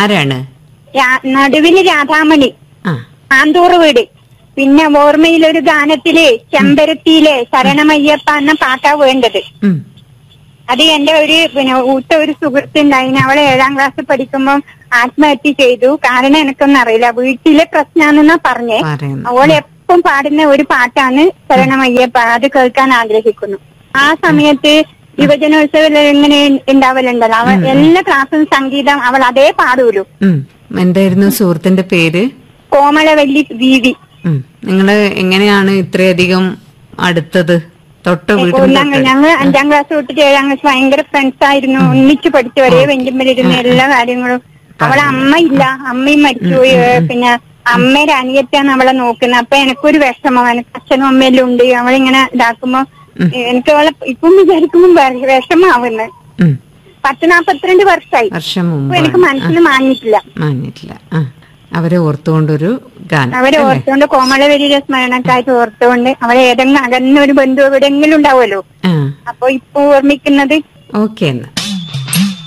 ആരാണ് രാ- നടുവില് രാധാമണി ആ ആന്തൂർ വീട് പിന്നെ ഓർമ്മയിലൊരു ഗാനത്തില് ചെമ്പരത്തിയിലെ ശരണമയ്യപ്പ എന്ന പാട്ടാ വേണ്ടത് ഉം. അത് എന്റെ ഒരു പിന്നെ ഊത്ത ഒരു സുഹൃത്തുണ്ടായിന് അവളെ ഏഴാം ക്ലാസ്സിൽ പഠിക്കുമ്പോൾ ആത്മഹത്യ ചെയ്തു കാരണം എനിക്കൊന്നും അറിയില്ല വീട്ടിലെ പ്രശ്നാണെന്നാ പറഞ്ഞേ പറയുന്നു അവൾ എപ്പം പാടുന്ന ഒരു പാട്ടാണ് ശരണമയ്യപ്പ അത് കേൾക്കാൻ ആഗ്രഹിക്കുന്നു ആ സമയത്ത് യുവജനോത്സവം ഇങ്ങനെ ഉണ്ടാവലുണ്ടല്ലോ അവൾ എല്ലാ ക്ലാസ്സും സംഗീതം അവൾ അതേ പാടൂലു ഉം. എന്തായിരുന്നു സുഹൃത്തിന്റെ പേര് കോമളവല്ലി വീതി ഉം. നിങ്ങള് എങ്ങനെയാണ് ഇത്രയധികം അടുത്തത് തൊട്ട് വീട്ടിൽ ഒന്നാം ഞങ്ങൾ അഞ്ചാം ക്ലാസ് തൊട്ടിട്ട് ഏഴാം ക്ലാസ് ഭയങ്കര ഫ്രണ്ട്സ് ആയിരുന്നു ഒന്നിച്ച് പഠിച്ചു ഒരേ വെഞ്ചുമ്പിലിരുന്ന എല്ലാ കാര്യങ്ങളും അവളെ അമ്മ ഇല്ല അമ്മയും മരിച്ചുപോയി പിന്നെ അമ്മയുടെ അനിയത്താണ് അവളെ നോക്കുന്നത് അപ്പൊ എനിക്കൊരു വിഷമം എനിക്ക് അച്ഛനും അമ്മയെല്ലാം ഉണ്ട് അവളിങ്ങനെ ഇതാക്കുമ്പോ എനിക്ക് അവളെ ഇപ്പം വിചാരിക്കുമ്പോ വെ- വിഷമാവുന്നത് ഉം. പത്ത് നാപ്പത്തിരണ്ട് വർഷമായി വർഷം ഇപ്പൊ മുമ്പ് എനിക്ക് മനസ്സിൽ മാഞ്ഞിട്ടില്ല മാഞ്ഞിട്ടില്ല ആ അവരെ ഓർത്തുകൊണ്ടൊരു ഗാനം അവരെ ഓർത്തുകൊണ്ട് കോമളവരിയുടെ സ്മരണക്കായിട്ട് ഓർത്തുകൊണ്ട് അവളെ ഏതെങ്കിലും അകന്ന ഒരു ബന്ധു എവിടെയെങ്കിലും ഉണ്ടാവുമല്ലോ ആ അപ്പൊ ഇപ്പൊ ഓർമ്മിക്കുന്നത് ഓക്കെ എന്നാ